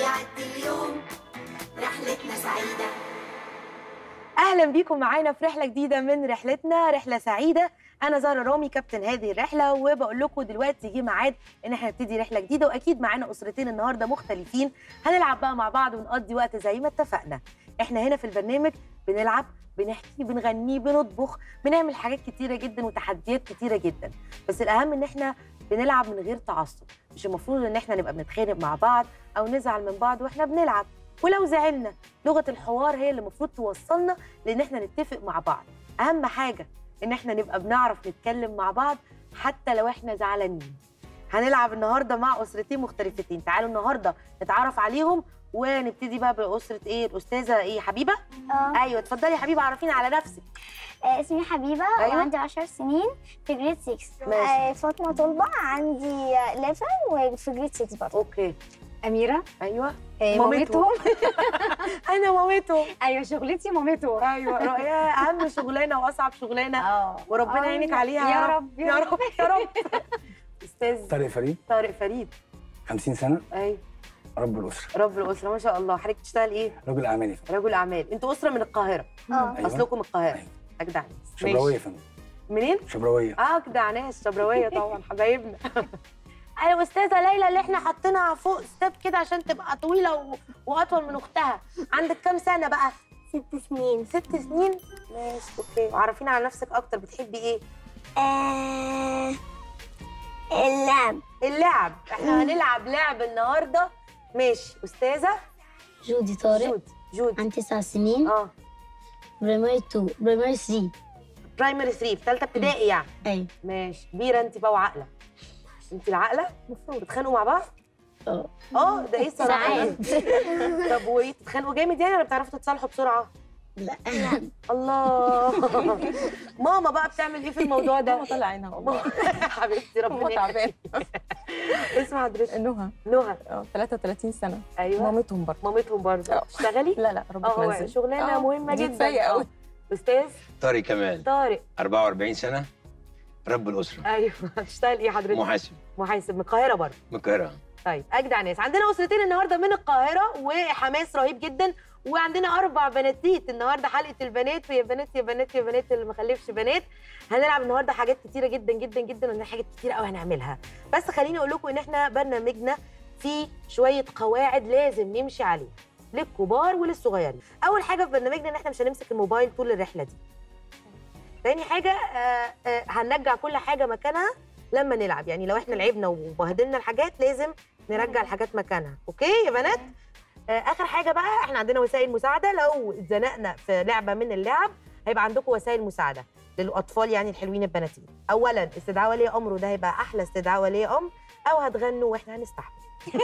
يعدي اليوم رحلتنا سعيدة اهلا بيكم معانا في رحله جديده من رحلتنا رحله سعيده انا زهره رامي كابتن هذه الرحله وبقول لكم دلوقتي جه ميعاد ان احنا نبتدي رحله جديده واكيد معانا اسرتين النهارده مختلفين هنلعب بقى مع بعض ونقضي وقت زي ما اتفقنا احنا هنا في البرنامج بنلعب بنحكي بنغني بنطبخ بنعمل حاجات كتيره جدا وتحديات كتيره جدا بس الاهم ان احنا بنلعب من غير تعصب مش المفروض ان احنا نبقى بنتخانق مع بعض او نزعل من بعض واحنا بنلعب ولو زعلنا لغه الحوار هي اللي المفروض توصلنا لان احنا نتفق مع بعض اهم حاجه ان احنا نبقى بنعرف نتكلم مع بعض حتى لو احنا زعلانين هنلعب النهارده مع اسرتين مختلفتين تعالوا النهارده نتعرف عليهم ونبتدي بقى باسره ايه الاستاذه ايه حبيبه اه ايوه اتفضلي يا حبيبه عرفينا على نفسك آه، اسمي حبيبة أيوة. وعندي 10 سنين في جريد 6 ماشي. آه، فاطمة طلبة عندي 11 وفي جريد 6 برضه اوكي أميرة ايوه آه، مامتهم. مامتهم انا مامتهم أيوة شغلتي مامتهم ايوه رؤيا اهم شغلانه واصعب شغلانه اه وربنا آه، يعينك عليها يا رب يا رب يا رب استاذ طارق فريد طارق فريد 50 سنه ايوه رب الاسره رب الاسره ما شاء الله حضرتك بتشتغل ايه رجل اعمال يا فندم رجل اعمال انتوا اسره من القاهره اه أيوة. اصلكم من القاهره أيوة. اجدع ناس شبراويه يا ماشي. فندم منين شبراويه اه اجدع ناس شبراويه طبعا حبايبنا ايوه استاذه ليلى اللي احنا حاطينها فوق ستيب كده عشان تبقى طويله و... واطول من اختها عندك كام سنه بقى ست سنين ست سنين ماشي اوكي وعرفينا على نفسك اكتر بتحبي ايه آه اللعب اللعب احنا هنلعب لعب النهارده ماشي استاذه جودي طارق جود جود عندي تسع سنين اه برايمري 2 برايمري 3 برايمري 3 في ثالثه ابتدائي يعني ايوه ماشي كبيره انت بقى وعاقله انت العاقله المفروض بتتخانقوا مع بعض اه اه ده ايه الصراحه ساعات طب وايه تتخانقوا جامد يعني ولا بتعرفوا تتصالحوا بسرعه لا الله ماما بقى بتعمل ايه في الموضوع ده طلع عينها والله حبيبتي هو ربنا تعبان اسم حضرتك نهى نهى اه 33 سنة ايوه مامتهم برضه مامتهم برضه آه. تشتغلي لا لا ربك اه هو منزل شغلانه آه، مهمه دي جدا كفاية قوي استاذ طارق كمال طارق 44 سنة رب الأسرة ايوه بتشتغل ايه حضرتك محاسب محاسب من القاهره برضه من القاهرة طيب اجدع ناس عندنا اسرتين النهارده من القاهره وحماس رهيب جدا وعندنا اربع بناتيت النهارده حلقه البنات ويا بنات يا بنات يا بنات اللي ما خلفش بنات هنلعب النهارده حاجات كتيره جدا جدا جدا وعندنا حاجات كتيره قوي هنعملها بس خليني اقول لكم ان احنا برنامجنا فيه شويه قواعد لازم نمشي عليها للكبار وللصغيرين اول حاجه في برنامجنا ان احنا مش هنمسك الموبايل طول الرحله دي تاني حاجه آه آه هنرجع كل حاجه مكانها لما نلعب يعني لو احنا لعبنا وبهدلنا الحاجات لازم نرجع الحاجات مكانها اوكي يا بنات آه اخر حاجه بقى احنا عندنا وسائل مساعده لو اتزنقنا في لعبه من اللعب هيبقى عندكم وسائل مساعده للاطفال يعني الحلوين البناتين اولا استدعاء ولي امر وده هيبقى احلى استدعاء ولي امر او هتغنوا واحنا هنستحمل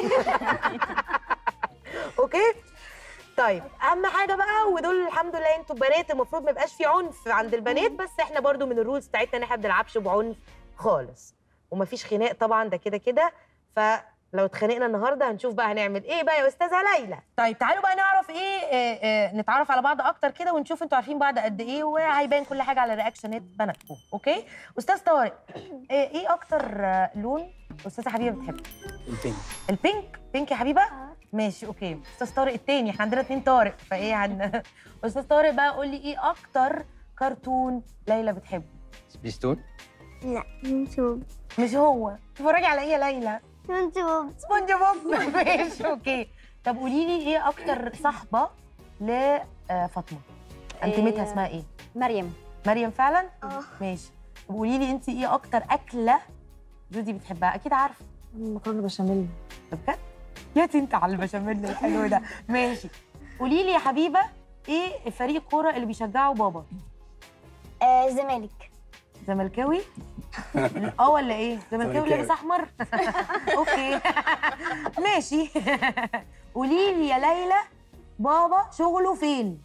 اوكي طيب اهم حاجه بقى ودول الحمد لله انتوا بنات المفروض ما يبقاش في عنف عند البنات بس احنا برضو من الرولز بتاعتنا ان احنا ما بنلعبش بعنف خالص ومفيش خناق طبعا ده كده كده فلو اتخانقنا النهارده هنشوف بقى هنعمل ايه بقى يا استاذه ليلى طيب تعالوا بقى نعرف ايه آه آه نتعرف على بعض اكتر كده ونشوف انتوا عارفين بعض قد ايه وهيبان كل حاجه على رياكشنات بناتكم اوكي استاذ طارق آه ايه اكتر آه لون استاذه حبيبه بتحب البينك البينك بينك يا حبيبه ماشي اوكي استاذ طارق التاني احنا عندنا اتنين طارق فايه هن... استاذ طارق بقى قول لي ايه اكتر كرتون ليلى بتحبه سبيستون لا يوتيوب مش هو تتفرجي على ايه يا ليلى يوتيوب سبونج بوب ماشي اوكي طب قولي لي ايه اكتر صاحبه لفاطمه انتمتها إيه. اسمها ايه مريم مريم فعلا اه ماشي طب قولي لي انت ايه اكتر اكله جودي بتحبها اكيد عارفه مكرونة بشاميل طب بجد يا انت على البشاميل الحلو ده ماشي قولي لي يا حبيبه ايه فريق الكوره اللي بيشجعه بابا آه، زمالك زملكاوي اه ولا ايه زملكاوي زملكاوي. لابس احمر اوكي ماشي قولي لي يا ليلى بابا شغله فين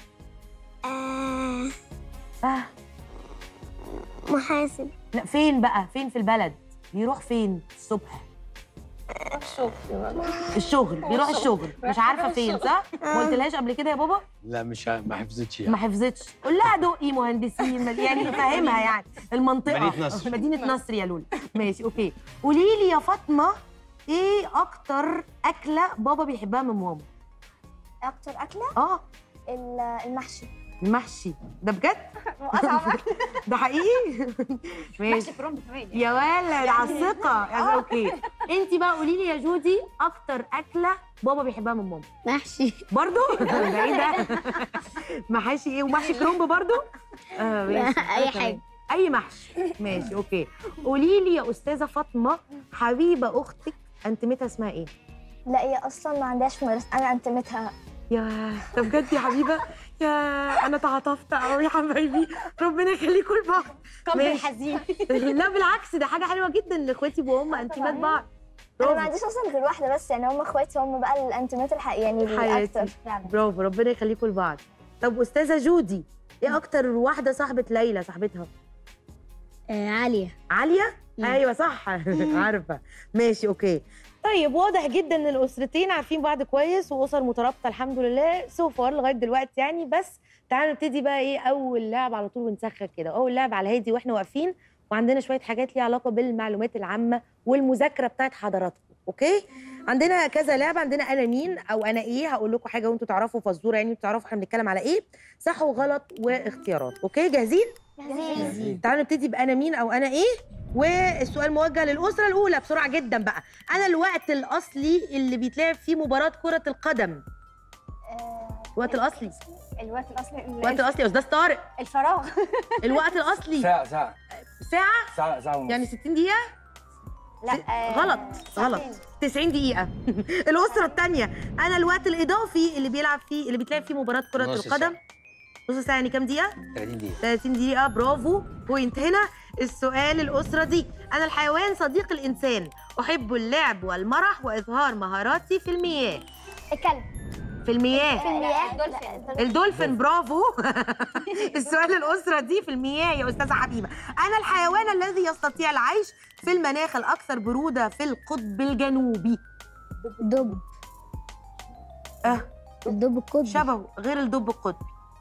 آه، اه محاسب لا فين بقى فين في البلد بيروح فين الصبح الشغل بيروح الشغل مش عارفه فين صح ما قلتلهاش قبل كده يا بابا لا مش ع- ما حفظتش ما يعني حفظتش قول لها دقي مهندسين يعني فاهمها يعني المنطقه مدينة نصر. مدينه نصر يا لولو ماشي اوكي قولي لي يا فاطمه ايه اكتر اكله بابا بيحبها من ماما اكتر اكله اه ال- المحشي المحشي ده بجد اصعب ده حقيقي ماشي محشي كرنب كمان يا ولد على الثقه يعني اوكي انت بقى قولي لي يا جودي اكتر اكله بابا بيحبها من ماما محشي برضو ده ايه ده محاشي ايه ومحشي كرنب برضو آه ماشي. اي أنا حاجه كمان. اي محشي ماشي اوكي قولي لي يا استاذه فاطمه حبيبه اختك انتمتها اسمها ايه لا هي اصلا ما عندهاش في المدرسه انا انتمتها يا ده بجد يا حبيبه يا انا تعاطفت قوي يا حبايبي ربنا يخليكم لبعض قلب ماشي. الحزين لا بالعكس ده حاجه حلوه جدا ان اخواتي وام انتمات بعض انا ما برافو عنديش اصلا غير واحده بس يعني هم اخواتي هم بقى الانتمات الحقيقيه يعني حياتي. الاكتر فعلا برافو ربنا يخليكم لبعض طب استاذه جودي ايه اكتر واحده صاحبه ليلى صاحبتها آه عاليه عاليه مم. ايوه صح عارفه ماشي اوكي طيب واضح جدا ان الاسرتين عارفين بعض كويس واسر مترابطه الحمد لله سو فار لغايه دلوقتي يعني بس تعالوا نبتدي بقى ايه اول لعب على طول ونسخن كده اول لعب على هادي واحنا واقفين وعندنا شويه حاجات ليها علاقه بالمعلومات العامه والمذاكره بتاعت حضراتكم اوكي عندنا كذا لعبه عندنا انا مين او انا ايه هقول لكم حاجه وانتوا تعرفوا فزوره يعني انتوا تعرفوا احنا بنتكلم على ايه صح وغلط واختيارات اوكي جاهزين تعالوا نبتدي بانا مين او انا ايه والسؤال موجه للاسره الاولى بسرعه جدا بقى انا الوقت الاصلي اللي بيتلعب فيه مباراه كره القدم آه، الوقت الاصلي الوقت الاصلي الوقت الاصلي يا استاذ طارق الفراغ الوقت الاصلي ساعة ساعة ساعه ساعة ساعة ونص يعني 60 دقيقه لا آه، غلط غلط ساعتين. 90 دقيقه الاسره الثانيه انا الوقت الاضافي اللي بيلعب فيه اللي بيتلعب فيه مباراه كره نص القدم نص ساعه يعني كام دقيقه 30 دقيقة 30 دقيقة برافو بوينت هنا السؤال الأسرة دي أنا الحيوان صديق الإنسان أحب اللعب والمرح وإظهار مهاراتي في المياه الكلب في المياه في المياه الدولفين. الدولفين برافو السؤال الأسرة دي في المياه يا أستاذة حبيبة أنا الحيوان الذي يستطيع العيش في المناخ الأكثر برودة في القطب الجنوبي دب أه الدب القطبي شبهه غير الدب القطبي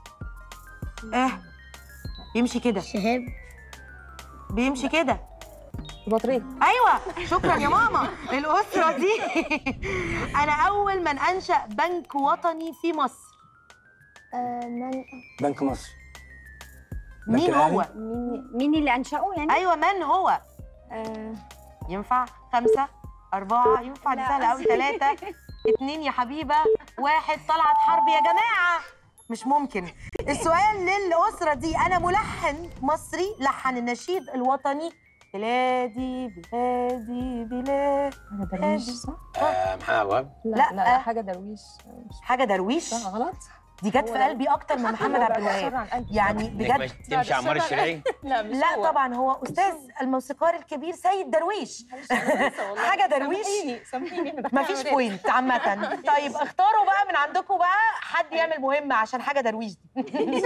أه بيمشي كده شهاب بيمشي كده بطريق ايوه شكرا يا ماما الاسره دي انا اول من انشا بنك وطني في مصر آه، من بنك مصر بنك مين الأهلي؟ هو مين مين اللي انشأه يعني؟ ايوه من هو آه، ينفع خمسة أربعة ينفع دي سهلة أوي ثلاثة اتنين يا حبيبة واحد طلعت حرب يا جماعة مش ممكن السؤال للأسرة دي أنا ملحن مصري لحن النشيد الوطني بلادي بلادي بلاد حاجة درويش صح؟ آه، محمد أبو وهاب لا لا. لا حاجة درويش مش حاجة درويش صح غلط؟ دي جت في قلبي أكتر من محمد عبد الوهاب عن قلبي. يعني نجمة بجد تمشي عمار الشراعي لا مش لا هو. طبعا هو أستاذ الموسيقار الكبير سيد درويش معلش أنا آسفة والله. حاجة درويش. سامحيني سامحيني أنا داخلة مفيش عملية. بوينت عامة طيب اختاروا بقى من عندكم بقى حد يعمل مهمة عشان حاجة درويش دي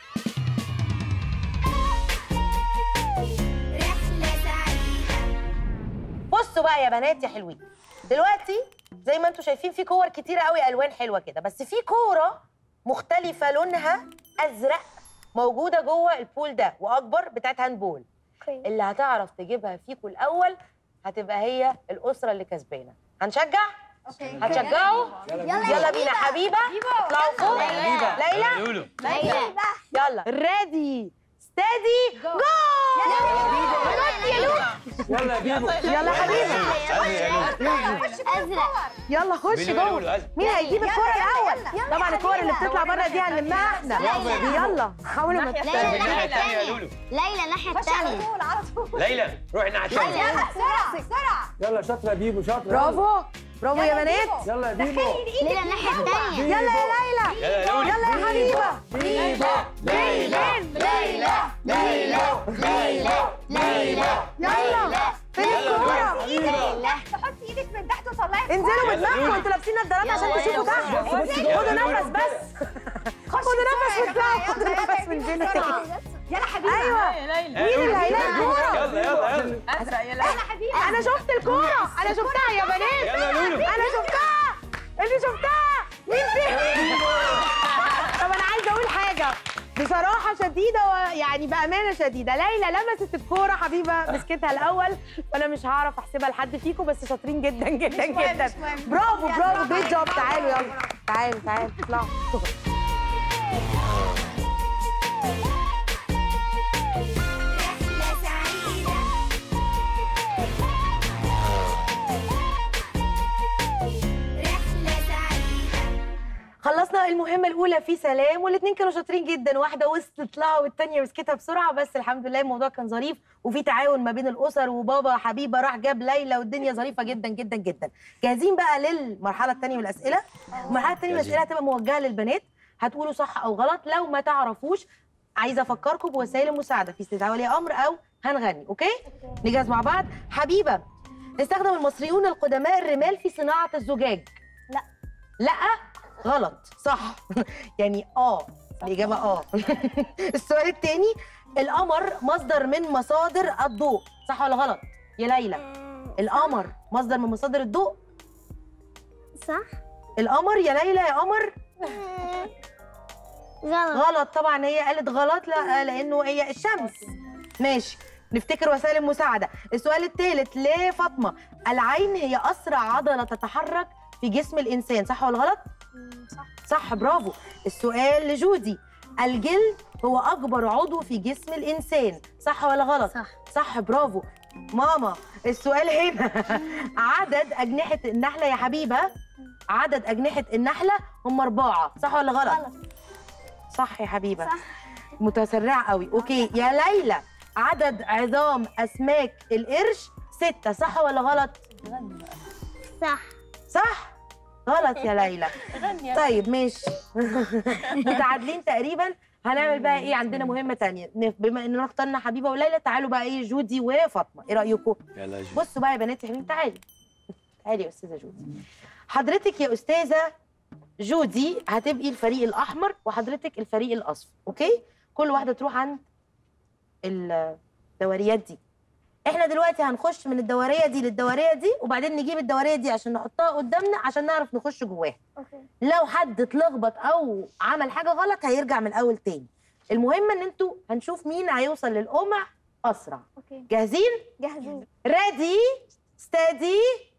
رحلة سعيدة بصوا بقى يا بنات يا حلوين دلوقتي زي ما انتم شايفين في كور كتيرة قوي الوان حلوة كده بس في كورة مختلفة لونها ازرق موجودة جوه البول ده واكبر بتاعت هاندبول كويس. اللي هتعرف تجيبها فيكم الاول هتبقى هي الاسرة اللي كسبانة هنشجع هتشجعوا يلا بينا حبيبه اطلعوا فوق ليلى لولو يلا ريدي ستادي جو يلا يا بيبو يلا يا حبيبي ازرق يلا خش مين اللي جوه يقولوا أزرق؟ مين هيجيب الكوره الاول طبعا الكوره اللي بتطلع بره دي هنلمها احنا يلا حاولوا ما في الناحية الثانية يا لولو ليلى الناحيه الثانيه ليلى روحي الناحية الثانية يلا شاطرة يا بيبو شاطرة برافو برافو يا بنات يلا يا بيبو ليلى الناحيه الثانيه يلا يا ليلى يلا يا لولو يلا يا حبيبه بيبو ليلى ليلى ليلى ليلى ليلى يلا فين الكوره حطي ايدك من تحت وطلعي انزلوا يلا بدماغكم لولو. انتوا لابسين نظارات عشان تشوفوا تحت بص بص جوه خدوا نفس بس خدوا نفس واطلعوا خدوا نفس من جنة يلا حبيبي ايوه مين اللي هيلاقي الكوره يلا يلا يلا اسرع يلا حبيبي انا شفت الكوره انا شفتها يا بنات يلا يا لولو انا شفتها اللي شفتها مين فيهم طب انا عايزه اقول حاجه بصراحه شديده ويعني بامانه شديده ليلى لمست الكوره حبيبه مسكتها الاول وانا مش هعرف احسبها لحد فيكم بس شاطرين جدا جدا جدا برافو برافو جود جوب تعالوا يلا تعالوا تعالوا اطلعوا رحلة سعيدة رحلة سعيدة خلصنا المهمة الأولى في سلام والاتنين كانوا شاطرين جدا واحدة وصلت لها والتانية مسكتها بسرعة بس الحمد لله الموضوع كان ظريف وفي تعاون ما بين الأسر وبابا حبيبة راح جاب ليلى والدنيا ظريفة جدا جدا جدا جاهزين بقى للمرحلة التانية من الأسئلة المرحلة التانية من الأسئلة هتبقى موجهة للبنات هتقولوا صح أو غلط لو ما تعرفوش عايزة أفكركم بوسائل المساعدة في استدعاء ولي أمر أو هنغني أوكي؟ نجهز مع بعض حبيبة استخدم المصريون القدماء الرمال في صناعة الزجاج لا. لا غلط صح يعني اه الإجابة اه السؤال التاني القمر مصدر من مصادر الضوء صح ولا غلط يا ليلى القمر مصدر من مصادر الضوء صح القمر يا ليلى يا قمر غلط غلط طبعا هي قالت غلط لا لانه هي الشمس ماشي نفتكر وسائل المساعده السؤال الثالث لفاطمه العين هي اسرع عضله تتحرك في جسم الانسان صح ولا غلط صح صح برافو السؤال لجودي الجلد هو اكبر عضو في جسم الانسان صح ولا غلط صح صح برافو ماما السؤال هنا عدد أجنحة النحلة يا حبيبة عدد أجنحة النحلة هم أربعة صح ولا غلط؟ غلط صح يا حبيبة صح. متسرعة قوي أوكي يا ليلى عدد عظام أسماك القرش ستة صح ولا غلط؟ صح صح؟ غلط يا ليلى طيب ماشي متعادلين تقريبا هنعمل بقى ايه عندنا مهمه تانية نف- بما اننا اخترنا حبيبه وليلى تعالوا بقى ايه جودي وفاطمه ايه رايكم يلا جو بصوا بقى يا بنات يا حبيبي تعالي تعالي يا استاذه جودي حضرتك يا استاذه جودي هتبقي الفريق الاحمر وحضرتك الفريق الاصفر اوكي كل واحده تروح عند الدوريات دي احنا دلوقتي هنخش من الدوريه دي للدوريه دي وبعدين نجيب الدوريه دي عشان نحطها قدامنا عشان نعرف نخش جواها اوكي لو حد اتلخبط او عمل حاجه غلط هيرجع من الاول تاني المهم ان انتوا هنشوف مين هيوصل للقمع اسرع اوكي جاهزين جاهزين ريدي ستادي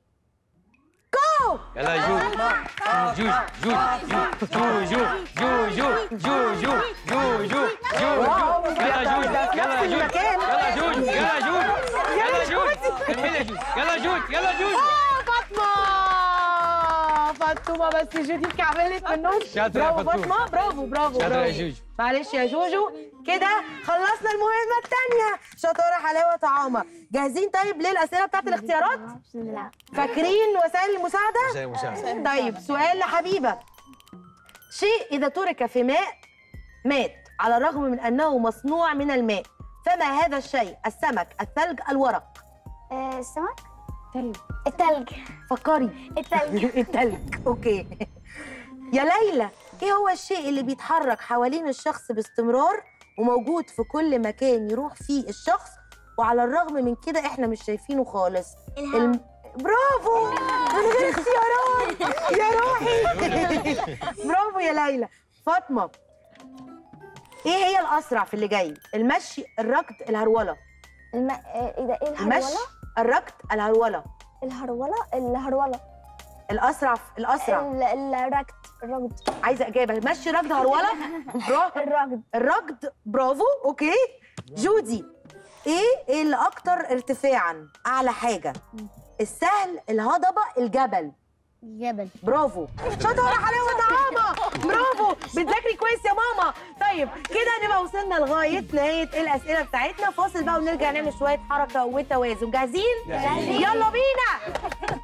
جو يلا جو جو جو جو جو جو جو جو جو جو جو جو يلا جو يلا جو يلا جو يلا جو يلا جو كملي يا جو يلا جو يلا جو فاطمه فاطمه بس جودي كعملت من النص شاطرة يا برافو فاطمة. فاطمه برافو برافو شاطرة يا برافو جوجو معلش يا جوجو كده خلصنا المهمه الثانيه شطاره حلاوه طعامه جاهزين طيب للاسئله بتاعت الاختيارات لا فاكرين وسائل المساعده مساء مساء طيب سؤال لحبيبه شيء إذا ترك في ماء مات على الرغم من أنه مصنوع من الماء فما هذا الشيء السمك الثلج الورق آه، السمك تلج التلج فكري التلج التلج أوكي يا ليلى إيه هو الشيء اللي بيتحرك حوالين الشخص باستمرار وموجود في كل مكان يروح فيه الشخص وعلى الرغم من كده إحنا مش شايفينه خالص الم... برافو من غير اختيارات يا روحي برافو يا ليلى فاطمه ايه هي الاسرع في اللي جاي المشي الركض الهروله الم... آه، ايه ده ايه المشي الهرولة الركض الهروله الهرولة الهرولة الاسرع الاسرع ال- الركض الركض عايزه اجابه مشي ركض هروله برافو الركض الركض برافو اوكي جودي ايه اللي اكتر ارتفاعا اعلى حاجه السهل الهضبه الجبل جبل برافو شطاره حلاوه طعامه برافو بتذاكري كويس يا ماما طيب كده نبقى وصلنا لغايه نهايه الاسئله بتاعتنا فاصل بقى ونرجع نعمل شويه حركه وتوازن جاهزين جاهزين. يلا بينا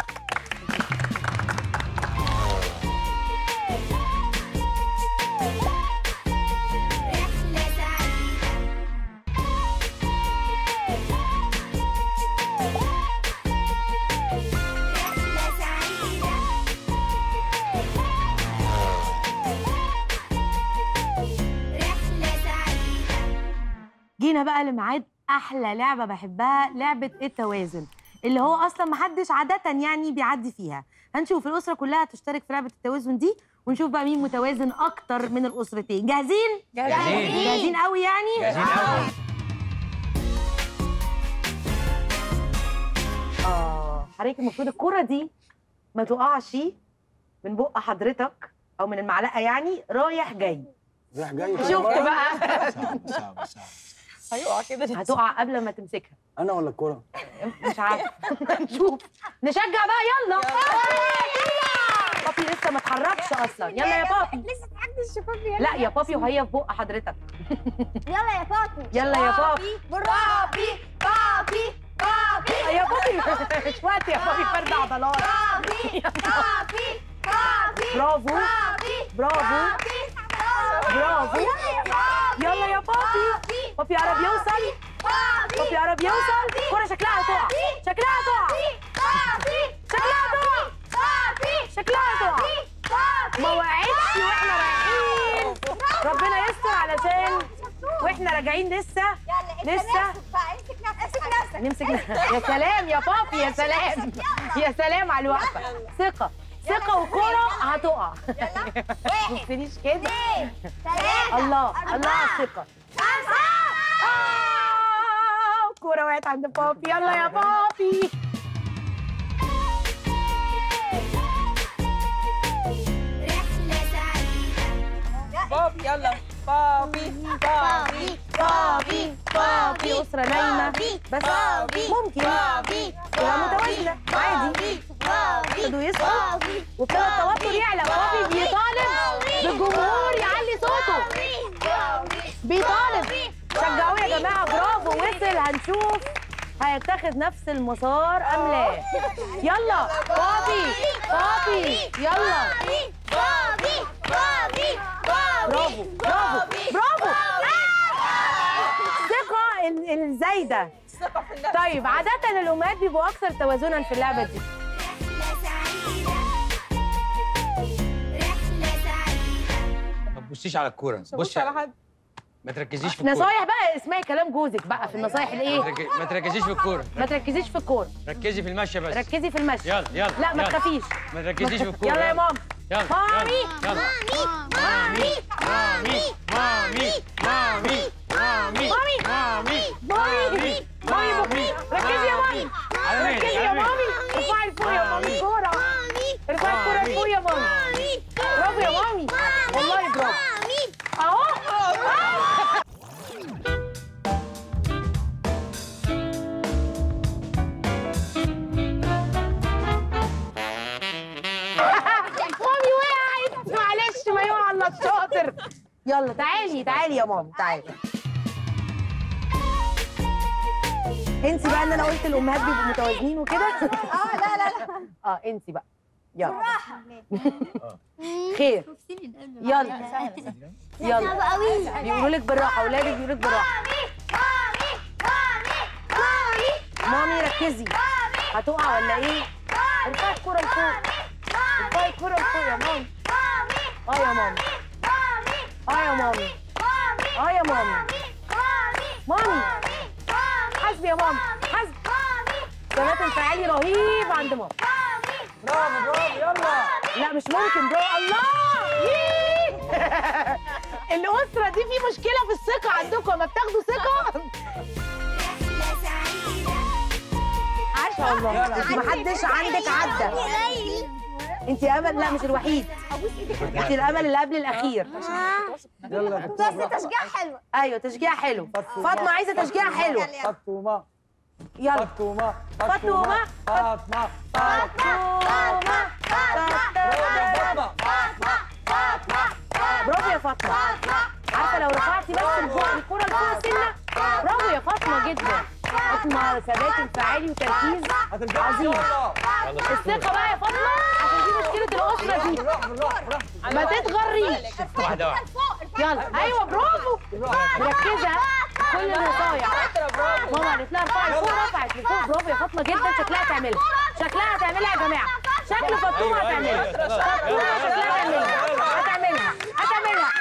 رحلة سعيدة رحلة سعيدة رحلة سعيدة جينا بقى لميعاد احلى لعبه بحبها لعبه التوازن اللي هو اصلا محدش عاده يعني بيعدي فيها هنشوف الاسره كلها تشترك في لعبه التوازن دي ونشوف بقى مين متوازن اكتر من الاسرتين جاهزين جاهزين جاهزين قوي يعني جاهزين قوي اه حضرتك المفروض الكرة دي ما تقعش من بق حضرتك او من المعلقه يعني رايح جاي رايح جاي شفت بقى صعب صعب صعب هيقع كده هتقع قبل ما تمسكها انا ولا الكرة؟ مش عارفه نشوف نشجع بقى يلا بابي لسه ما اتحركش اصلا يلا يا بابي لسه تحدي الشفاف لا يا بابي وهي في بق حضرتك يلا يا بابي يلا يا بابي بابي بابي بابي يا بابي مش وقت يا بابي فرد عضلات بابي بابي بابي برافو بابي برافو برافو يلا يا بابي بابي قرب يوصل بابي قرب يوصل كرة شكلها هتقع شكلها هتقع شكلها هتقع شكلها هتقع ما وقعتش واحنا رايحين ربنا يستر علشان واحنا راجعين لسه لسه امسك نفسك نمسك يا سلام يا بابي يا سلام يا سلام على الوقفه ثقه ثقه وكرة هتقع ما تبصليش كده ثلاثة الله الله على الثقه آه، كرة وقعت عند بابي يلا يا بابي رحلة سعيدة بابي يلا بابي بابي بابي بابي أسرة نايمة بس ممكن تبقى متوازنة عادي ابتدوا يصحوا وابتدى التوتر يعلى بابي بيطالب بالجمهور يعلي صوته بيطالب شجعوه يا جماعة برافو وصل هنشوف هيتخذ نفس المسار أم لا يلا بابي بابي يلا بابي بابي برافو برافو برافو الثقة ال- الزايدة ثقة في النفس طيب عادة الأمهات بيبقوا أكثر توازنا في اللعبة دي رحلة سعيدة رحلة سعيدة ما تبصيش على الكوره بص بصي على حد ما تركزيش في الكوره نصايح بقى اسمعي كلام جوزك بقى في النصايح ما الايه ترك- ما تركزيش في الكوره ما تركزيش في الكورة ركزي في المشي بس ركزي في المشي يلا يلا لا ما يلا. تخافيش ما تركزيش في الكوره يلا يا ماما يلا مامي. يلا مامي مامي مامي مامي مامي مامي. مامي مامي مامي مامي ركزي يا مامي على مهلك ركزي على يا مهلك مامي ارفعي لفوق يا مامي الكورة ارفعي الكورة لفوق يا مامي برافو يا مامي والله برافو اهو مامي وقعت معلش ما يقع الا الشاطر يلا تعالي تعالي يا ماما تعالي انسي بقى ان انا قلت الامهات بيبقوا متوازنين وكده اه لا لا لا اه انسي بقى يلا خير يلا يلا قوي بيقولوا لك بالراحه اولادك بيقولوا لك بالراحه مامي ركزي هتقع ولا ايه ارفعي الكوره لفوق ارفعي الكوره لفوق يا مامي اه يا مامي اه يا مامي اه يا مامي مامي حاسبي يا مامي حاسبي ثبات انفعالي رهيب عند ماما برافو برافو يلا لا مش ممكن برو الله ييه. الأسرة دي في مشكلة في الثقة عندكم لما بتاخدوا ثقة رحلة سعيدة عاشا الله انت محدش عندك عدى انت امل لا مش الوحيد انت الامل اللي قبل الاخير يلا يا دكتور براحتك. تشجيع حلو ايوه تشجيع حلو فاطمه عايزه تشجيع حلو فاطمة يلا فاطمة فاطمة. فاطمة فاطمه برافو برافو يا فاطمة يا فاطمه عارفه لو رفعتي بس الفوق الكره لفوق سنه برافو يا فاطمه جدا فاطمه ثبات انفعالي وتركيز هترجع عظيم. يلا الثقه بقى يا فاطمه عشان دي مشكله الاسره دي بالراحة بالراحة بالراحة ما تتغريش واحده واحده يلا ايوه برافو مركزه كل النصايح ماما قالت لها ارفعي لفوق رفعت لفوق برافو يا فاطمه جدا شكلها هتعملها شكلها هتعملها يا جماعه شكل فاطمه هتعملها فاطمه شكلها هتعملها هتعملها هتعملها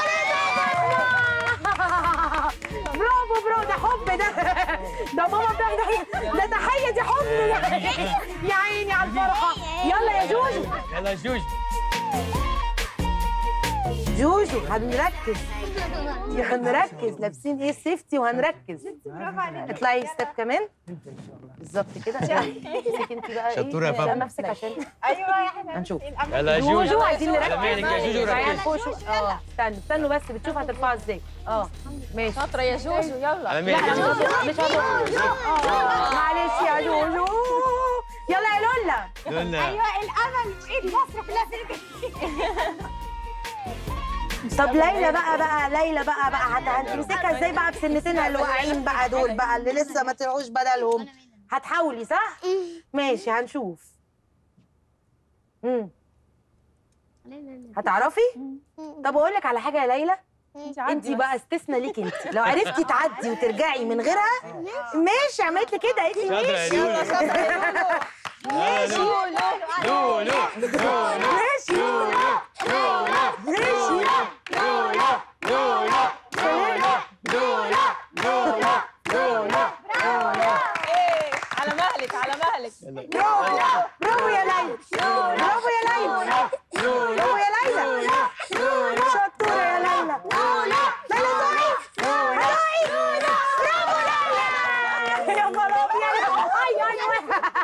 برافو برافو ده حب ده ده ماما بتاخد ده تحيه دي حب ده يا عيني على الفرحه يلا يا جوجو يلا يا جوج جوجو هنركز هنركز لابسين ايه سيفتي وهنركز اطلعي ستيب كمان بالظبط كده امسك انت بقى ايه شطورة يا شيل بابا. نفسك عشان ايوه يا حبيبي هنشوف يلا يا جوجو جوجو عايزين على نركز مهلك يا جوجو عيال ركز فوق شو اه استنوا استنوا بس بتشوف هترفعها ازاي اه ماشي شاطره يا جوجو يلا على لا مهلك انا يا مش جوجو هضرب- مش هضرب. آه، معلش يا جوجو يلا يا لولا لولا الامل ايد مصر كلها ترجع طب ليلى بقى بقى ليلى بقى بقى هت- هتمسكها ازاي بقى بسنتين اللي واقعين بقى دول بقى اللي لسه ما طلعوش بدلهم هتحاولي صح؟ ماشي هنشوف امم هتعرفي؟ طب اقول لك على حاجه يا ليلى انت بقى استثناء ليك انت لو عرفتي تعدي وترجعي من غيرها ماشي عملت لي كده قالت لي شاطرة يا ماشي لولو لولو لولو ماشي ماشي ايه على مهلك على مهلك برافو برافو يا ليلى برافو يا ليلى برافو يا ليلى شطورة يا ليلى ليلى زوي زوي برافو ليلى يا خرابي اي اي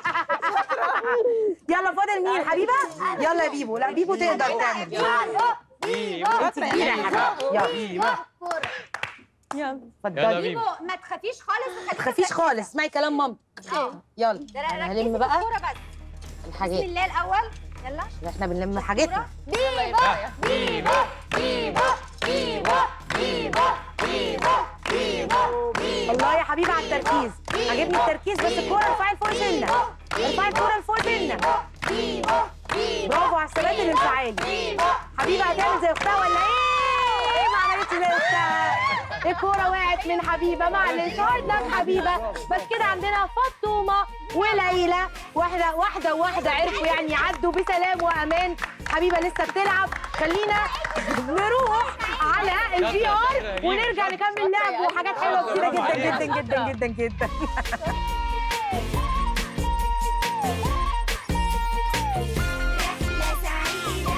يلا فاضل مين حبيبه يلا يا بيبو لا بيبو تقدر تعمل انت كبيره يا حبيبي يلا يلا اتفضلي يلا بيبو ما تخافيش خالص ما تخافيش خالص اسمعي كلام مامتك يلا انا هلم بقى الكوره بس بسم الحاجات الله الاول يلا احنا بنلم حاجتنا بيبا بيبا بيبا بيبا بيبا بيبا بيبا الله يا حبيبي على التركيز عجبني التركيز بس الكوره ارفعي لفوق سنه ارفعي الكوره لفوق سنه برافو على الثبات الانفعالي حبيبه هتعمل زي اختها ولا ايه؟ ما عملتش زي اختها الكوره وقعت من حبيبه معلش هارد لك حبيبه بس كده عندنا فاطمه وليلى واحده واحده واحده عرفوا يعني يعدوا بسلام وامان حبيبه لسه بتلعب خلينا نروح على الفي ار ونرجع نكمل لعب وحاجات حلوه كتيره جدا جدا جدا جدا جدا رحلة سعيدة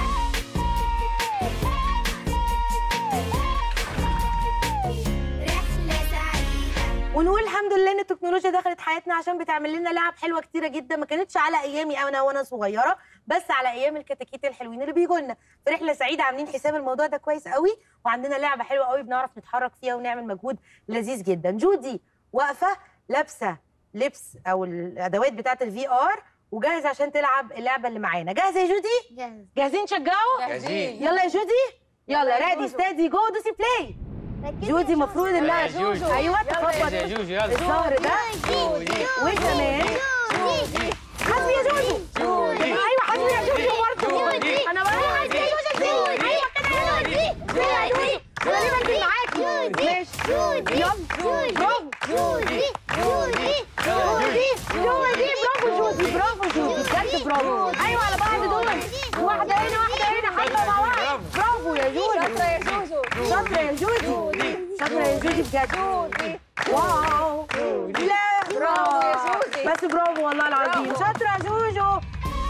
رحلة سعيدة ونقول الحمد لله ان التكنولوجيا دخلت حياتنا عشان بتعمل لنا لعب حلوه كتيره جدا ما كانتش على ايامي انا وانا صغيره بس على ايام الكتاكيت الحلوين اللي بيجوا لنا في رحله سعيده عاملين حساب الموضوع ده كويس قوي وعندنا لعبه حلوه قوي بنعرف نتحرك فيها ونعمل مجهود لذيذ جدا جودي واقفه لابسه لبس او الادوات بتاعه الفي ار وجاهزه عشان تلعب اللعبه اللي معانا جاهزه يا جودي جاهز جاهزين تشجعوا جاهزين يلا يا جودي يلا ريدي ستادي جو دوسي بلاي جودي المفروض انها يا جوجو. ايوه جاهزة تخبط يا جوجو يلا الظهر ده جوجي وكمان حسبي يا جوجو جودي. ايوه حسبي يا جوجو برضه جودي. انا بقول حسبي يا جوجو جودي. ايوه كده يا جودي جودي انا ليه بنزل معاكي ماشي يلا برافو جودي جودي جودي جودي برافو جودي برافو جودي بجد برافو ايوه على بعض دول واحده هنا واحده هنا حبه مع بعض برافو يا جودي شاطره يا جوجو شاطره يا جودي شاطره يا جودي بجد واو لا برافو يا جودي. بس برافو والله العظيم شاطره يا جوجو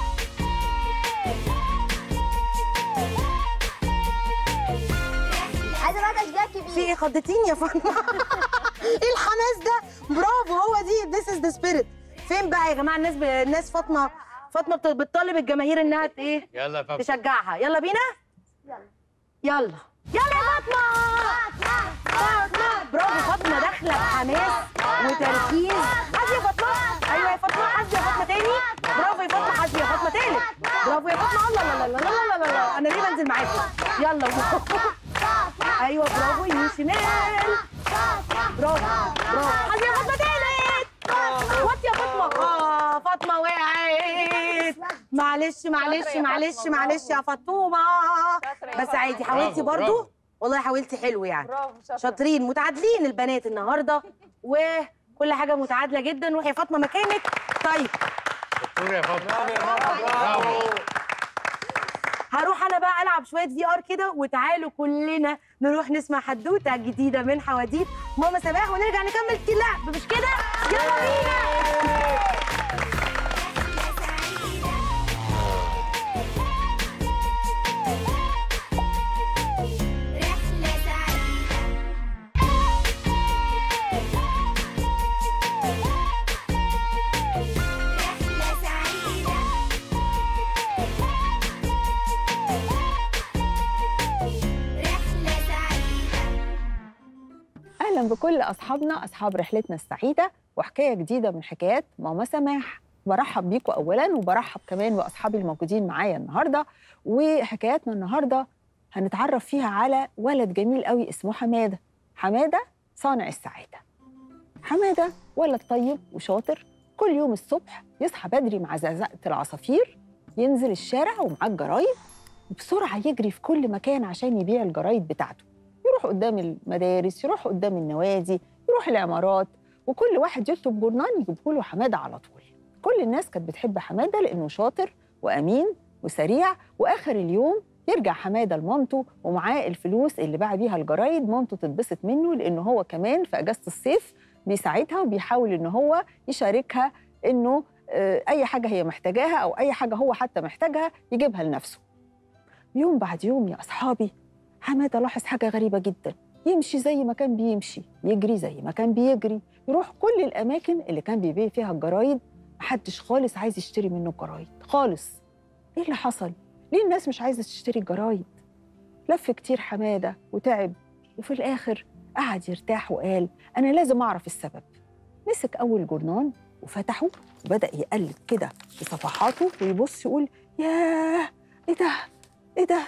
عايزه بقى تشجيع في كبير ايه خضتيني يا فاطمه ايه الحماس ده برافو هو دي ذس از ذا سبيريت فين بقى يا جماعه الناس ب... الناس فاطمه فاطمه بت- بتطالب الجماهير انها ت- ايه يلا يا بابا تشجعها يلا بينا يلا يلا يا فاطمه فاطمه برافو فاطمه داخله بحماس وتركيز حاسبي يا فاطمه ايوه يا فاطمه حاسبي يا فاطمه تاني برافو يا فاطمه حاسبي يا فاطمه تالت برافو يا فاطمه الله لا لا لا لا لا لا لا انا ليه بنزل معاكم يلا ايوه برافو يمين شمال برافو برافو حاسبي يا فاطمه تالت وات يا فاطمه اه فاطمه وقعت معلش معلش شاطرة يا معلش فاطمة، معلش يا فاطومه شاطرة يا بس فاطمة. عادي حاولتي برافو، برضو برافو. والله حاولتي حلو يعني برافو شاطره شاطرين متعادلين البنات النهارده وكل حاجه متعادله جدا روحي يا فاطمه مكانك طيب شطورة يا بابا برافو هروح انا بقى العب شويه في ار كده وتعالوا كلنا نروح نسمع حدوته جديده من حواديت ماما سماح ونرجع نكمل اللعب مش كده يلا بينا رحلة سعيدة اهلا بكل اصحابنا اصحاب رحلتنا السعيده وحكايه جديده من حكايات ماما سماح برحب بيكم اولا وبرحب كمان باصحابي الموجودين معايا النهارده وحكاياتنا النهارده هنتعرف فيها على ولد جميل قوي اسمه حماده حماده صانع السعاده حماده ولد طيب وشاطر كل يوم الصبح يصحى بدري مع زقزقه العصافير ينزل الشارع ومعاه الجرايد وبسرعه يجري في كل مكان عشان يبيع الجرايد بتاعته يروح قدام المدارس يروح قدام النوادي يروح العمارات وكل واحد يطلب جورنان يجيبه له حماده على طول كل الناس كانت بتحب حماده لانه شاطر وامين وسريع واخر اليوم يرجع حماده لمامته ومعاه الفلوس اللي باع بيها الجرايد مامته تتبسط منه لانه هو كمان في اجازه الصيف بيساعدها وبيحاول ان هو يشاركها انه آه، اي حاجه هي محتاجاها او اي حاجه هو حتى محتاجها يجيبها لنفسه يوم بعد يوم يا اصحابي حماده لاحظ حاجه غريبه جدا يمشي زي ما كان بيمشي يجري زي ما كان بيجري يروح كل الاماكن اللي كان بيبيع فيها الجرايد محدش خالص عايز يشتري منه الجرايد خالص ايه اللي حصل ليه الناس مش عايزه تشتري الجرايد لف كتير حماده وتعب وفي الاخر قعد يرتاح وقال انا لازم اعرف السبب مسك اول جورنان وفتحه وبدا يقلب كده في صفحاته ويبص يقول ياه ايه ده ايه ده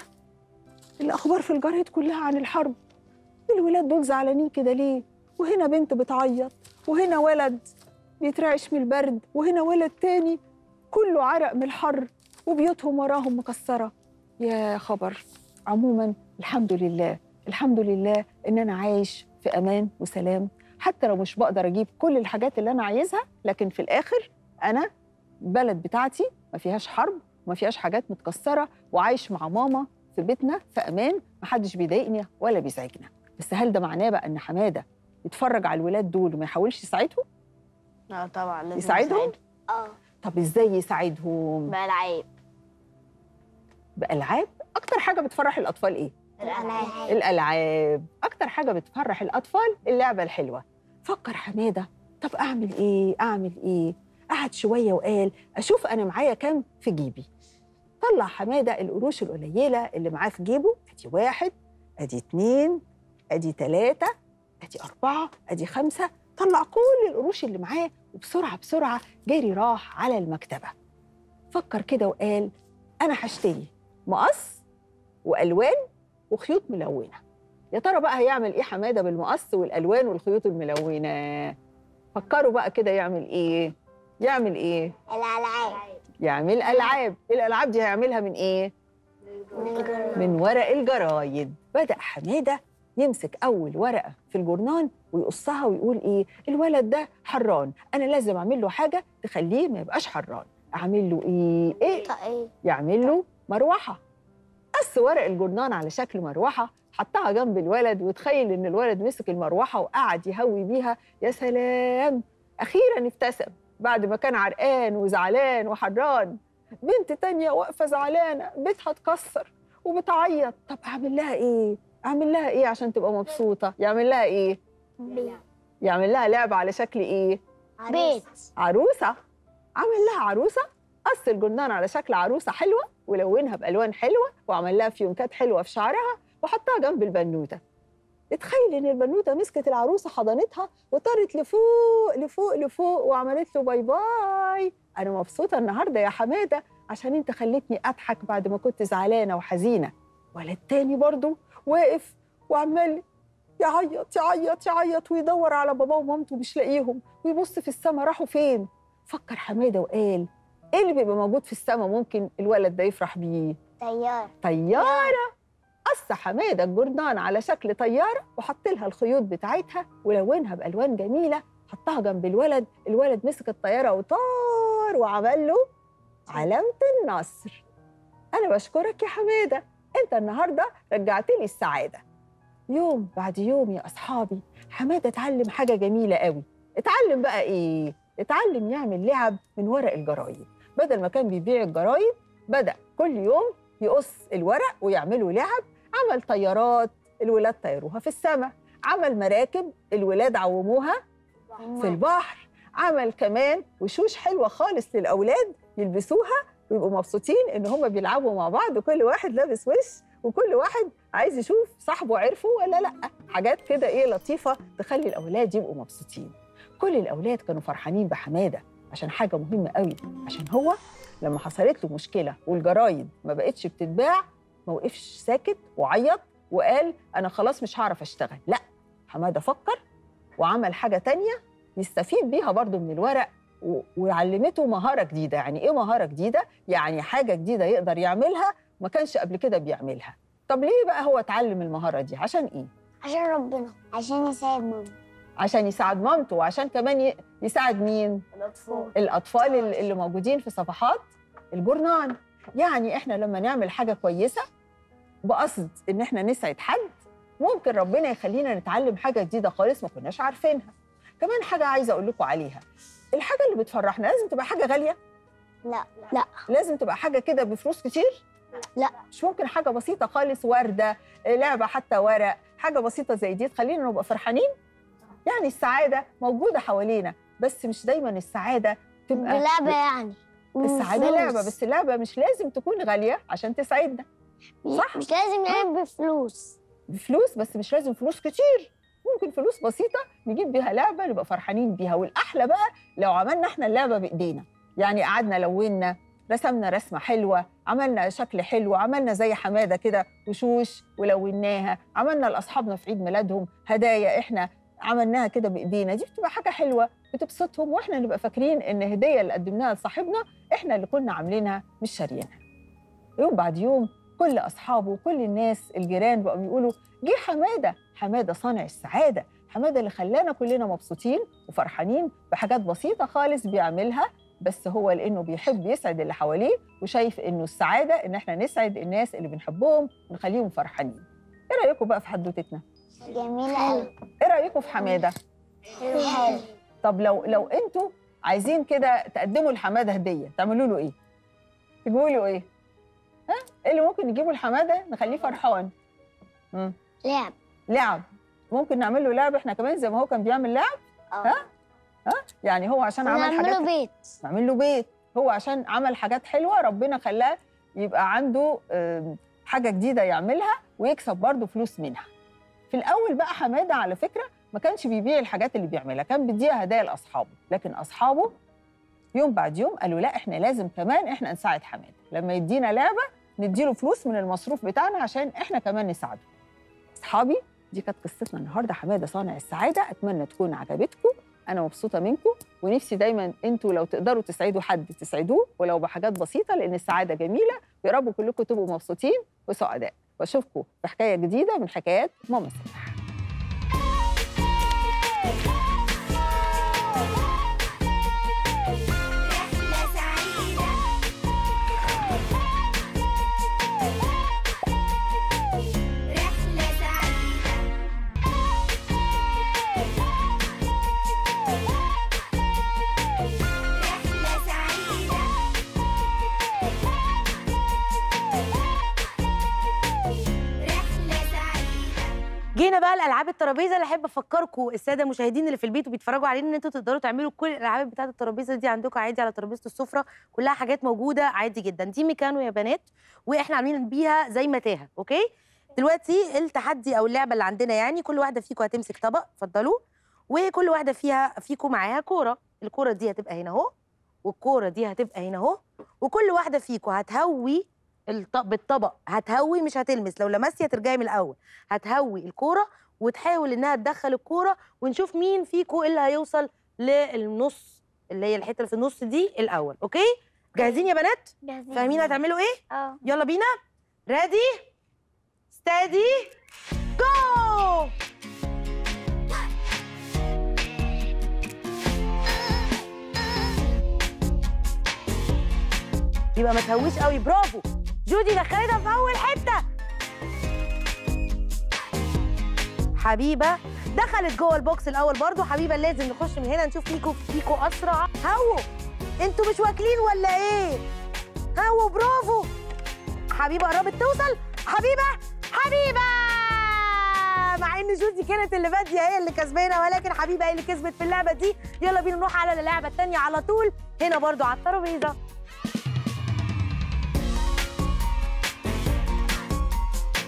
الاخبار في الجرايد كلها عن الحرب الولاد دول زعلانين كده ليه وهنا بنت بتعيط وهنا ولد بيترعش من البرد وهنا ولد تاني كله عرق من الحر وبيوتهم وراهم مكسره يا خبر عموما الحمد لله الحمد لله ان انا عايش في امان وسلام حتى لو مش بقدر اجيب كل الحاجات اللي انا عايزها لكن في الاخر انا البلد بتاعتي ما فيهاش حرب وما فيهاش حاجات متكسره وعايش مع ماما في بيتنا في امان محدش بيضايقني ولا بيزعجنا بس هل ده معناه بقى ان حماده يتفرج على الولاد دول وما يحاولش يساعدهم اه طبعا لازم يساعدهم اه طب ازاي يساعدهم بلعب بالعاب اكتر حاجه بتفرح الاطفال ايه الالعاب الالعاب اكتر حاجه بتفرح الاطفال اللعبه الحلوه فكر حماده طب اعمل ايه اعمل ايه قعد شويه وقال اشوف انا معايا كام في جيبي طلع حماده القروش القليله اللي معاه في جيبه ادي واحد ادي اتنين ادي تلاته ادي اربعه ادي خمسه طلع كل القروش اللي معاه وبسرعه بسرعه جري راح على المكتبه فكر كده وقال انا هشتري مقص والوان وخيوط ملونه يا ترى بقى هيعمل ايه حماده بالمقص والالوان والخيوط الملونه فكروا بقى كده يعمل ايه يعمل ايه الالعاب يعمل العاب الالعاب دي هيعملها من ايه من ورق الجرايد بدا حماده يمسك اول ورقه في الجورنان ويقصها ويقول ايه الولد ده حران انا لازم اعمل له حاجه تخليه ما يبقاش حران اعمل له ايه ايه ايه يعمل له مروحه قص ورق الجورنان على شكل مروحه حطها جنب الولد وتخيل ان الولد مسك المروحه وقعد يهوي بيها يا سلام اخيرا ابتسم بعد ما كان عرقان وزعلان وحران بنت تانية واقفه زعلانه بيتها اتكسر وبتعيط طب اعمل لها ايه اعمل لها ايه عشان تبقى مبسوطه يعمل لها ايه يعمل لها لعبه على شكل ايه بيت عروسه عمل لها عروسه قص الجرنان على شكل عروسه حلوه ولونها بالوان حلوه وعمل لها فيونكات حلوه في شعرها وحطها جنب البنوته اتخيل ان البنوته مسكت العروسه حضنتها وطارت لفوق لفوق لفوق وعملت له باي باي انا مبسوطه النهارده يا حماده عشان انت خلتني اضحك بعد ما كنت زعلانه وحزينه ولد تاني برضه واقف وعمال يعيط يعيط يعيط ويدور على باباه ومامته مش لاقيهم ويبص في السما راحوا فين فكر حماده وقال ايه اللي بيبقى موجود في السما ممكن الولد ده يفرح بيه طيار طياره قص حماده الجردان على شكل طياره وحط لها الخيوط بتاعتها ولونها بالوان جميله حطها جنب الولد الولد مسك الطياره وطار وعمل له علامه النصر انا بشكرك يا حماده انت النهارده رجعت لي السعاده يوم بعد يوم يا اصحابي حماده اتعلم حاجه جميله قوي اتعلم بقى ايه اتعلم يعمل لعب من ورق الجرايد بدل ما كان بيبيع الجرايد بدا كل يوم يقص الورق ويعملوا لعب عمل طيارات الولاد طيروها في السماء عمل مراكب الولاد عوموها في البحر عمل كمان وشوش حلوه خالص للاولاد يلبسوها ويبقوا مبسوطين ان هم بيلعبوا مع بعض وكل واحد لابس وش وكل واحد عايز يشوف صاحبه عرفه ولا لا حاجات كده ايه لطيفه تخلي الاولاد يبقوا مبسوطين كل الاولاد كانوا فرحانين بحماده عشان حاجه مهمه قوي عشان هو لما حصلت له مشكله والجرايد ما بقتش بتتباع ما وقفش ساكت وعيط وقال انا خلاص مش هعرف اشتغل لا حماده فكر وعمل حاجه تانية يستفيد بيها برضو من الورق و- وعلمته مهاره جديده يعني ايه مهاره جديده يعني حاجه جديده يقدر يعملها ما كانش قبل كده بيعملها طب ليه بقى هو اتعلم المهاره دي عشان ايه عشان ربنا عشان يساعد ماما عشان يساعد مامته وعشان كمان ي- يساعد مين الأطفال الاطفال ال- اللي موجودين في صفحات الجورنال يعني احنا لما نعمل حاجه كويسه بقصد ان احنا نسعد حد ممكن ربنا يخلينا نتعلم حاجه جديده خالص ما كناش عارفينها كمان حاجه عايزه اقول لكم عليها الحاجه اللي بتفرحنا لازم تبقى حاجه غاليه لا لا لازم تبقى حاجه كده بفلوس كتير لا. مش ممكن حاجه بسيطه خالص ورده لعبه حتى ورق حاجه بسيطه زي دي تخلينا نبقى فرحانين يعني السعاده موجوده حوالينا بس مش دايما السعاده تبقى بلعبة يعني السعاده بفلوس. لعبه بس اللعبه مش لازم تكون غاليه عشان تسعدنا صح. مش لازم نلعب بفلوس بفلوس بس مش لازم فلوس كتير ممكن فلوس بسيطه نجيب بيها لعبه نبقى فرحانين بيها والاحلى بقى لو عملنا احنا اللعبه بايدينا يعني قعدنا لونا رسمنا رسمه حلوه عملنا شكل حلو عملنا زي حماده كده وشوش ولوناها عملنا لاصحابنا في عيد ميلادهم هدايا احنا عملناها كده بايدينا دي بتبقى حاجه حلوه بتبسطهم واحنا نبقى فاكرين ان الهديه اللي قدمناها لصاحبنا احنا اللي كنا عاملينها مش شاريينها يوم بعد يوم كل اصحابه وكل الناس الجيران بقوا بيقولوا جه حماده حماده صانع السعاده حماده اللي خلانا كلنا مبسوطين وفرحانين بحاجات بسيطه خالص بيعملها بس هو لانه بيحب يسعد اللي حواليه وشايف انه السعاده ان احنا نسعد الناس اللي بنحبهم ونخليهم فرحانين ايه رايكم بقى في حدوتتنا جميلة قوي ايه رايكم في حماده حلو طب لو لو انتوا عايزين كده تقدموا لحماده هديه تعملوا له ايه تجيبوا له ايه ها ايه اللي ممكن نجيبه لحماده نخليه فرحان مم. لعب لعب ممكن نعمل له لعب احنا كمان زي ما هو كان بيعمل لعب اه يعني هو عشان عمل نعمله حاجات بيت نعمل له بيت هو عشان عمل حاجات حلوه ربنا خلاه يبقى عنده آم، حاجه جديده يعملها ويكسب برضه فلوس منها في الاول بقى حماده على فكره ما كانش بيبيع الحاجات اللي بيعملها كان بيديها هدايا لاصحابه لكن اصحابه يوم بعد يوم قالوا لا احنا لازم كمان احنا نساعد حماده لما يدينا لعبه نديله فلوس من المصروف بتاعنا عشان احنا كمان نساعده اصحابي دي كانت قصتنا النهارده حماده صانع السعاده اتمنى تكون عجبتكم انا مبسوطه منكم ونفسي دايما انتوا لو تقدروا تسعدوا حد تسعدوه ولو بحاجات بسيطه لان السعاده جميله ويا رب كلكم تبقوا مبسوطين وسعداء واشوفكم في حكايه جديده من حكايات ماما سماح رحلة سعيدة رحلة سعيدة رحلة سعيدة رحلة سعيدة جينا بقى لالعاب الترابيزه اللي احب افكركم الساده المشاهدين اللي في البيت وبيتفرجوا علينا ان انتوا تقدروا تعملوا كل الالعاب بتاعه الترابيزه دي عندكم عادي على ترابيزه السفره كلها حاجات موجوده عادي جدا دي ميكانو يا بنات واحنا عاملين بيها زي متاهه اوكي دلوقتي التحدي او اللعبه اللي عندنا يعني كل واحده فيكم هتمسك طبق اتفضلوا وكل واحده فيها فيكم معاها كوره الكوره دي هتبقى هنا اهو والكوره دي هتبقى هنا اهو وكل واحده فيكم هتهوي الط- بالطبق هتهوي مش هتلمس لو لمستي هترجعي من الاول هتهوي الكوره وتحاول انها تدخل الكوره ونشوف مين فيكم اللي هيوصل للنص اللي هي الحته اللي في النص دي الاول اوكي جاهزين يا بنات فاهمين هتعملوا ايه اه يلا بينا ريدي ستادي جو يبقى ما تهويش قوي برافو جودي دخلتها في اول حته حبيبه دخلت جوه البوكس الاول برضو حبيبه لازم نخش من هنا نشوف فيكو فيكو اسرع هو انتوا مش واكلين ولا ايه هو برافو حبيبه قربت توصل حبيبه حبيبه مع ان جودي كانت اللي باديه هي اللي كسبانه ولكن حبيبه هي اللي كسبت في اللعبه دي يلا بينا نروح على اللعبه الثانيه على طول هنا برضو على الترابيزه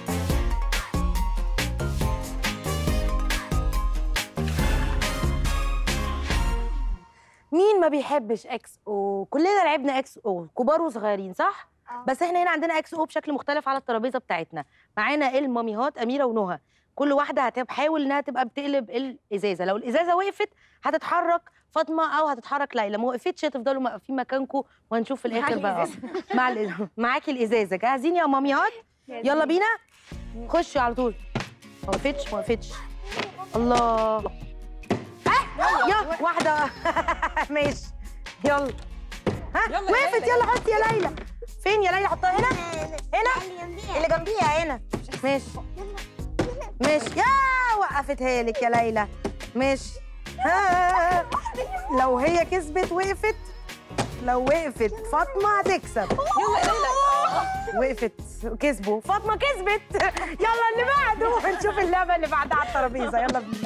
مين ما بيحبش اكس او كلنا لعبنا اكس او كبار وصغيرين صح آه. بس احنا هنا عندنا اكس او بشكل مختلف على الترابيزه بتاعتنا معانا الماميهات اميره ونهى كل واحده هتحاول انها تبقى بتقلب الازازه لو الازازه وقفت هتتحرك فاطمه او هتتحرك ليلى ما وقفتش هتفضلوا واقفين مكانكم وهنشوف في الاخر بقى مع الإز- معاكي الازازه جاهزين يا ماميهات يلا بينا خشي على طول ما وقفتش ما وقفتش الله اه يا واحده ماشي يلا ها وقفت يلا حطي يا ليلى فين يا ليلى حطها هنا هنا اللي جنبيها هنا ماشي ماشي يا وقفتها لك يا ليلى ماشي ها لو هي كسبت وقفت لو وقفت فاطمه هتكسب وقفت كسبوا فاطمه كسبت يلا اللي بعده هنشوف اللعبه اللي بعدها على الترابيزه يلا بينا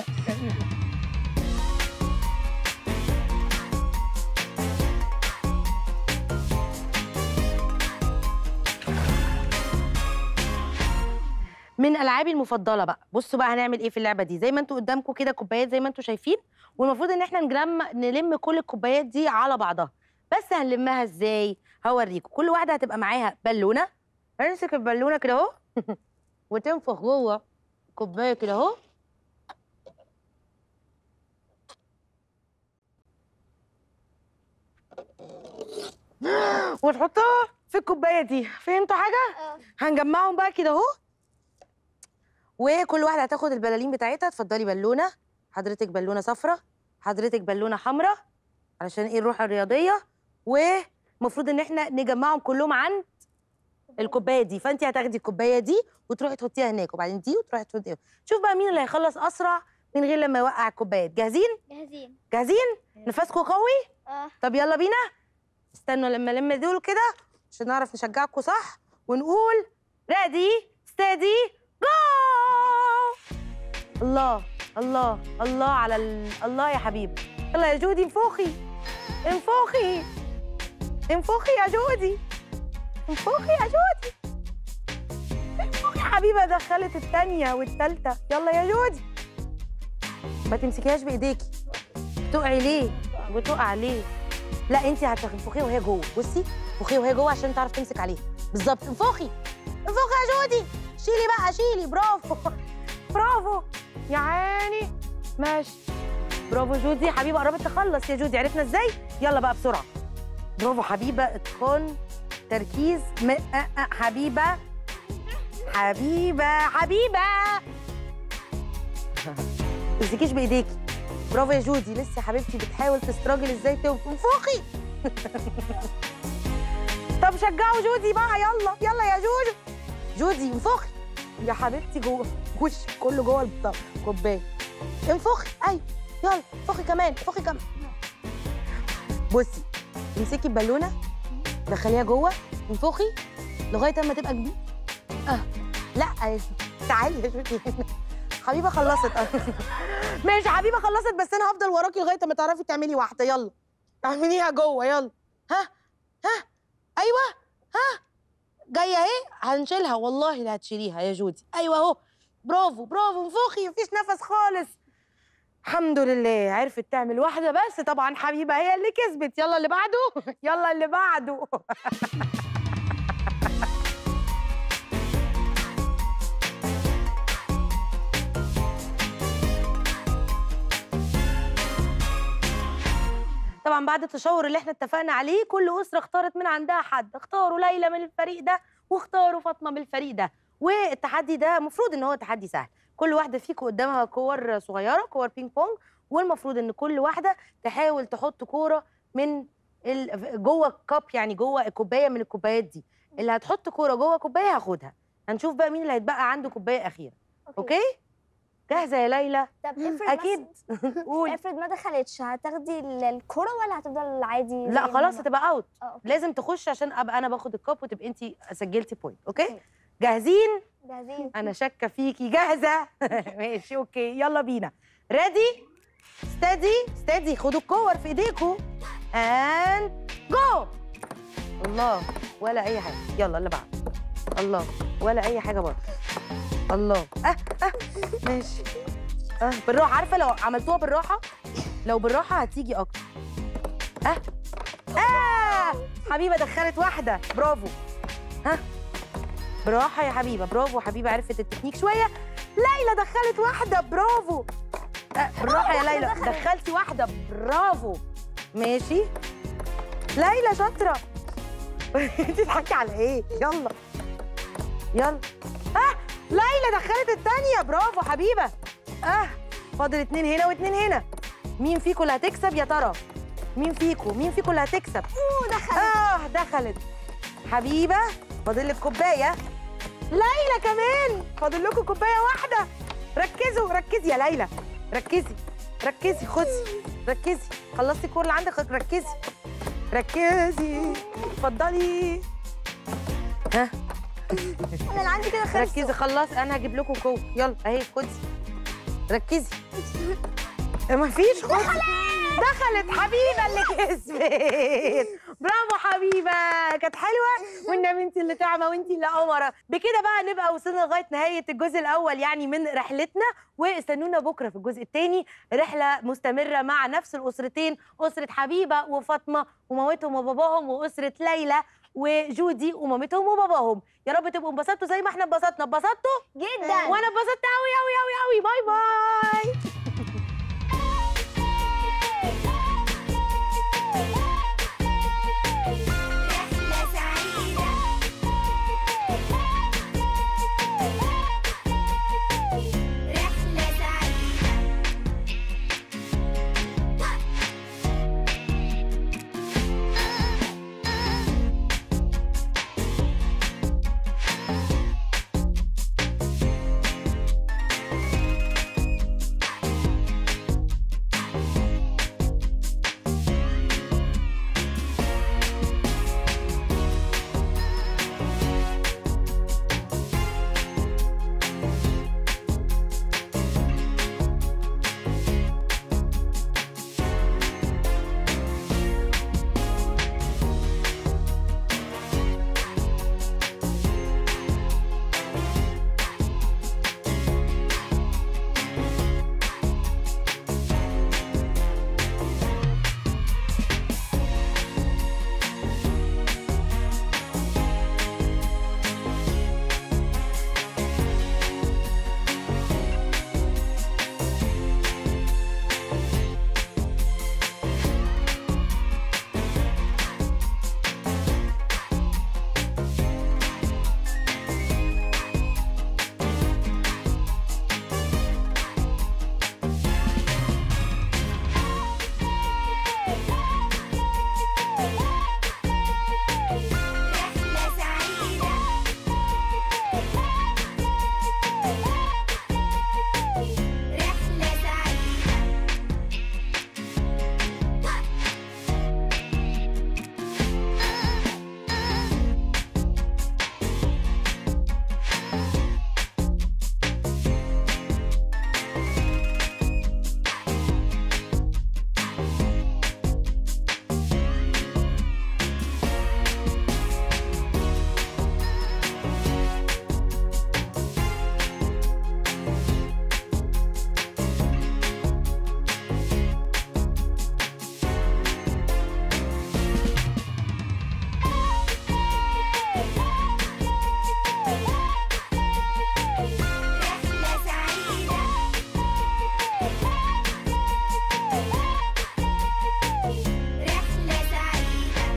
من العابي المفضله بقى بصوا بقى هنعمل ايه في اللعبه دي زي ما انتوا قدامكم كده كوبايات زي ما انتوا شايفين والمفروض ان احنا نلم نلم كل الكوبايات دي على بعضها بس هنلمها ازاي هوريكم كل واحده هتبقى معاها بالونه هنمسك البالونه كده اهو وتنفخ جوه كوبايه كده اهو وتحطها في الكوبايه دي فهمتوا حاجه اه هنجمعهم بقى كده اهو وكل واحده هتاخد البلالين بتاعتها اتفضلي بالونه حضرتك بالونه صفرة حضرتك بالونه حمراء علشان ايه الروح الرياضيه ومفروض ان احنا نجمعهم كلهم عند الكوبايه دي فانت هتاخدي الكوبايه دي وتروحي تحطيها هناك وبعدين دي وتروحي تحطيها شوف بقى مين اللي هيخلص اسرع من غير لما يوقع الكوبايات جاهزين جاهزين جاهزين نفسكم قوي اه طب يلا بينا استنوا لما الم دول كده عشان نعرف نشجعكم صح ونقول ريدي ستدي جو الله الله الله على ال... الله يا حبيبي يلا يا جودي انفخي انفخي انفخي يا جودي انفخي يا جودي انفخي يا حبيبه دخلت الثانيه والثالثه يلا يا جودي ما تمسكيهاش بايديكي بتقعي ليه بتقع ليه لا انت هتنفخيها وهي جوه بصي انفخيها وهي جوه عشان تعرف تمسك عليها بالظبط انفخي انفخي يا جودي شيلي بقى شيلي برافو برافو يا عيني ماشي برافو جودي حبيبه قربت تخلص يا جودي عرفنا ازاي يلا بقى بسرعه برافو حبيبه اتقان تركيز م... أ... أ... حبيبه حبيبه حبيبه ما تمسكيش بايديكي برافو يا جودي لسه يا حبيبتي بتحاول تستراجل ازاي توقف انفخي طب شجعوا جودي بقى يلا يلا يا جودي جودي انفخي يا حبيبتي جوه وش كله جوه البتاع كوبايه انفخي ايوه يلا انفخي كمان انفخي كمان بصي امسكي البالونه دخليها جوه انفخي لغايه اما تبقى كبيره اه لا يا جودي. تعالي يا جودي حبيبه خلصت اه ماشي حبيبه خلصت بس انا هفضل وراكي لغايه ما تعرفي تعملي واحده يلا اعمليها جوه يلا ها ها ايوه ها جايه اهي هنشيلها والله لا هتشيليها يا جودي ايوه اهو برافو برافو انفخي مفيش نفس خالص الحمد لله عرفت تعمل واحده بس طبعا حبيبه هي اللي كسبت يلا اللي بعده يلا اللي بعده طبعا بعد التشاور اللي احنا اتفقنا عليه كل اسره اختارت من عندها حد اختاروا ليلى من الفريق ده واختاروا فاطمه من الفريق ده والتحدي ده المفروض ان هو تحدي سهل كل واحده فيكم قدامها كور صغيره كور بينج بونج والمفروض ان كل واحده تحاول تحط كوره من ال... جوه الكاب يعني جوه الكوبايه من الكوبايات دي اللي هتحط كوره جوه كوبايه هاخدها هنشوف بقى مين اللي هيتبقى عنده كوبايه اخيره اوكي جاهزه يا ليلى طب افرض اكيد مثلا- قولي افرض ما دخلتش هتاخدي ال- الكرة ولا هتفضل عادي لا زي خلاص ما- هتبقى اوت اه أوكي. لازم تخش عشان ابقى انا باخد الكاب وتبقي انت سجلتي بوينت اوكي أوكي. جاهزين جاهزين انا شاكه فيكي جاهزه ماشي اوكي يلا بينا ريدي ستدي ستدي خدوا الكور في ايديكم اند جو الله ولا اي حاجه يلا اللي بعد الله ولا اي حاجه برضه الله اه اه ماشي اه بالراحه عارفه لو عملتوها بالراحه لو بالراحه هتيجي اكتر ها اه حبيبه دخلت واحده برافو ها براحه يا حبيبه برافو حبيبه عرفت التكنيك شويه ليلى دخلت واحده برافو آه بالراحه يا ليلى دخلتي واحده برافو ماشي ليلى شاطره انت بتضحكي على ايه يلا يلا اه ليلى دخلت الثانيه برافو حبيبه اه فاضل اتنين هنا واتنين هنا مين فيكم اللي هتكسب يا ترى مين فيكم مين فيكم اللي هتكسب دخلت اه دخلت حبيبه فاضل لك كوبايه ليلى كمان فاضل لكم كوبايه واحده ركزوا ركزي يا ليلى ركزي ركزي خدي ركزي خلصتي الكور اللي عندك ركزي ركزي اتفضلي ها انا اللي عندي كده خلص ركزي خلاص انا هجيب لكم كوك يلا اهي خدي ركزي ما فيش خدي دخلت حبيبه اللي كسبت برافو حبيبه كانت حلوه والنبي انت اللي تعمى وانت اللي قمره بكده بقى نبقى وصلنا لغايه نهايه الجزء الاول يعني من رحلتنا واستنونا بكره في الجزء الثاني رحله مستمره مع نفس الاسرتين اسره حبيبه وفاطمه ومامتهم وباباهم واسره ليلى وجودي ومامتهم وباباهم يا رب تبقوا انبسطتوا زي ما احنا انبسطنا انبسطتوا جدا وانا انبسطت قوي قوي قوي قوي باي باي